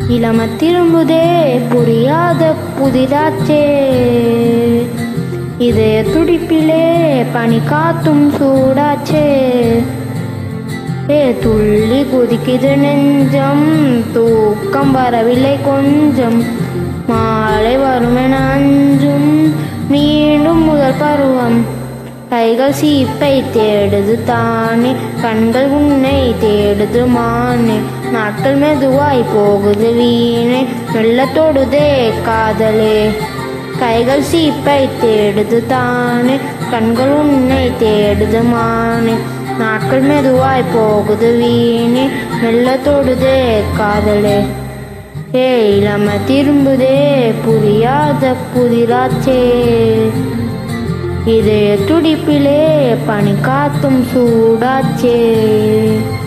இளம திரும்புதே புரியாத புதிராச்சே இதய துடிப்பிலே பனி காத்தும் சூடாச்சே ஏ துள்ளி குதிக்குது நெஞ்சம் தூக்கம் வரவில்லை கொஞ்சம் மாலை வருமென அஞ்சும் மீண்டும் முதல் பருவம் கைகள் சீப்பை தேடுது தானே கண்கள் உன்னை தேடுது மானே நாட்கள் மெதுவாய் போகுது வீணே மெல்ல தொடுதே காதலே கைகள் சீப்பை தேடுது தானே கண்கள் உன்னை தேடுது மானே நாட்கள் மெதுவாய் போகுது வீணே மெல்ல தொடுதே காதலே ஏ இளம திரும்புதே புரியாத புதிராச்சே இதய துடிப்பிலே பனி காத்தும் சூடாச்சே